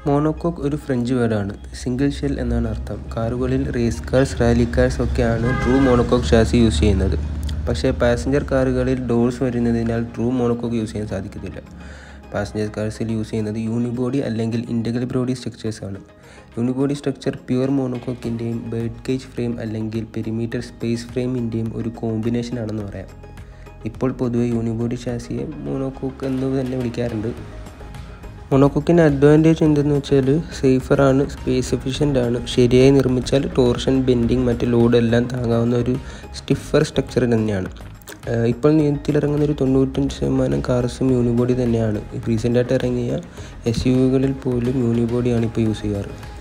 monocoque ഒരു French വേർഡാണ് single shell എന്നാണ് അർത്ഥം കാറുകളിൽ റേസ് കാർസ് റാലി കാർസ് ഒക്കെയാണ് ട്രൂ മോണോകോക്ക് ഷാസി യൂസ് ചെയ്യുന്നത് പക്ഷേ പാസഞ്ചർ കാറുകളിൽ ഡോർസ് വരുന്നതിനാൽ ട്രൂ മോണോകോക്ക് യൂസ് ചെയ്യാൻ സാധിക്കത്തില്ല പാസഞ്ചർ കാർസിൽ യൂസ് ചെയ്യുന്നത് യൂണിബോഡി അല്ലെങ്കിൽ ഇൻ്റഗ്രൽ ബോഡി സ്ട്രക്ചേഴ്സ് ആണ് യൂണിബോഡി സ്ട്രക്ചർ പ്യുവർ മോണോകോക്കിൻ്റെയും ബേർഡ് കേജ് ഫ്രെയിം അല്ലെങ്കിൽ പെരിമീറ്റർ സ്പേസ് ഫ്രെയിമിൻ്റെയും ഒരു കോമ്പിനേഷൻ ആണെന്ന് പറയാം ഇപ്പോൾ പൊതുവെ യൂണിബോഡി ഷാസിയെ മോണോകോക്ക് എന്ന് തന്നെ വിളിക്കാറുണ്ട് മൊണോക്കോക്കിൻ്റെ അഡ്വാൻറ്റേജ് എന്തെന്ന് വെച്ചാൽ സേഫറാണ് സ്പേസ് എഫിഷ്യൻ്റ് ആണ് ശരിയായി നിർമ്മിച്ചാൽ ടോർഷൻ ബെൻഡിങ് മറ്റ് ലോഡ് എല്ലാം താങ്ങാവുന്ന ഒരു സ്റ്റിഫർ സ്ട്രക്ചർ തന്നെയാണ് ആഹ് ഇപ്പോൾ നിയത്തിലിറങ്ങുന്ന ഒരു തൊണ്ണൂറ്റഞ്ച് ശതമാനം കാർസും യൂണിബോഡി തന്നെയാണ് റീസെൻ്റായിട്ട് ഇറങ്ങിയ എസ് യു വികളിൽ പോലും യൂണിബോഡിയാണ് ഇപ്പോൾ യൂസ് ചെയ്യാറ്